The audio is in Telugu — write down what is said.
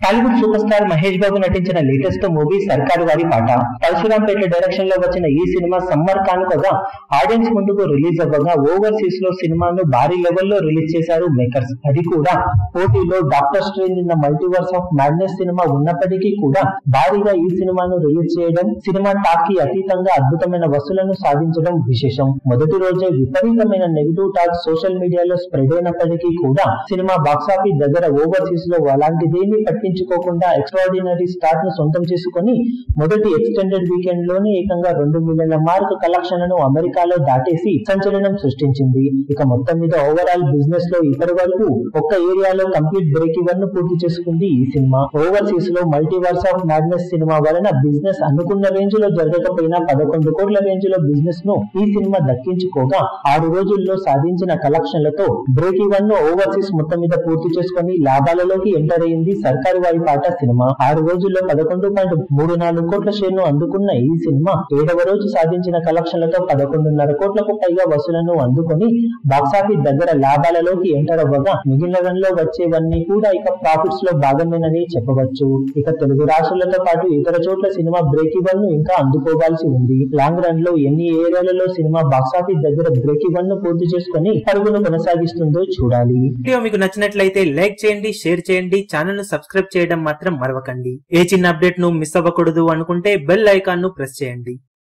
టాలీవుడ్ సూపర్ స్టార్ మహేష్ బాబు నటించిన లేటెస్ట్ మూవీ సర్కారు వారి పాట పరశురాంపేట డైరెక్షన్ లో వచ్చిన ఈ సినిమా సమ్మర్ కానుకగా ఆడియన్స్ ముందుకు రిలీజ్ అవ్వగా ఓవర్సీస్ లో సినిమాను భారీ లెవెల్లో రిలీజ్ చేశారు మేకర్స్ అది కూడా పోటీలో Doctor Strange in the Multiverse of Madness సినిమా ఉన్నప్పటికీ కూడా భారీగా ఈ సినిమాను రిలీజ్ చేయడం సినిమా టాక్ కి అతీతంగా అద్భుతమైన వసూలను సాధించడం విశేషం మొదటి రోజే విపరీతమైన నెగిటివ్ టాక్ సోషల్ మీడియాలో స్ప్రెడ్ అయినప్పటికీ కూడా సినిమా బాక్సాఫీస్ దగ్గర ఓవర్సీస్ లో అలాంటిదేమీ పట్టించుకోకుండా ఎక్స్ట్రాడినరీ స్టార్ట్ ను సొంతం చేసుకుని మొదటి ఎక్స్టెండెడ్ వీకెండ్ లోనే ఏకంగా రెండు మిలియన్ల మార్క్ కలెక్షన్లను అమెరికాలో దాటేసి సంచలనం సృష్టించింది ఇక మొత్తం మీద ఓవరాల్ బిజినెస్ లో ఇప్పటి వరకు ఒక్క ఏరియాలో కంప్లీట్ బ్రేక్ ఇవన్ ను పూర్తి చేసుకుంది ఈ సినిమా ఓవర్సీస్ లో మల్టీవర్స్ ఆఫ్ మ్యాడ్నెస్ సినిమా వలన బిజినెస్ అనుకున్న రేంజ్ లో జరగకపోయినా పదకొండు కోట్ల రేంజ్ లో బిజినెస్ ను ఈ సినిమా దక్కించుకోగా ఆరు రోజుల్లో సాధించిన కలెక్షన్లతో బ్రేక్ ఈవెన్ ను ఓవర్సీస్ మొత్తం మీద పూర్తి చేసుకుని లాభాలలోకి ఎంటర్ అయింది సర్కారు వారి పాట సినిమా ఆరు రోజుల్లో పదకొండు పాయింట్ మూడు నాలుగు కోట్ల షేర్ ను అందుకున్న ఈ సినిమా ఏడవ రోజు సాధించిన కలెక్షన్లతో పదకొండున్నర కోట్లకు పైగా వసూలను అందుకుని బాక్సాఫీస్ దగ్గర లాభాలలోకి ఎంటర్ అవ్వగా మిగిలిన రన్ లో వచ్చేవన్నీ కూడా ఇక ప్రాఫిట్స్ లో భాగమేనని చెప్పవచ్చు ఇక తెలుగు రాష్ట్రాలతో పాటు ఇతర చోట్ల సినిమా బ్రేక్ ఈవెన్ ను ఇంకా అందుకోవాల్సి ఉంది లాంగ్ రన్ లో ఎన్ని ఏరియాలలో సినిమా బాక్సాఫీస్ దగ్గర బ్రేక్ ఈవెన్ ను పూర్తి చేసుకుని పరుగును కొనసాగిస్తుందో చూడాలి వీడియో మీకు నచ్చినట్లయితే లైక్ చేయండి షేర్ చేయండి ఛానల్ ను సబ్స్క్రైబ్ చేయడం మాత్రం మరవకండి ఏ చిన్న అప్డేట్ ను మిస్ అవ్వకూడదు అనుకుంటే బెల్ ఐకాన్ ను ప్రెస్ చేయండి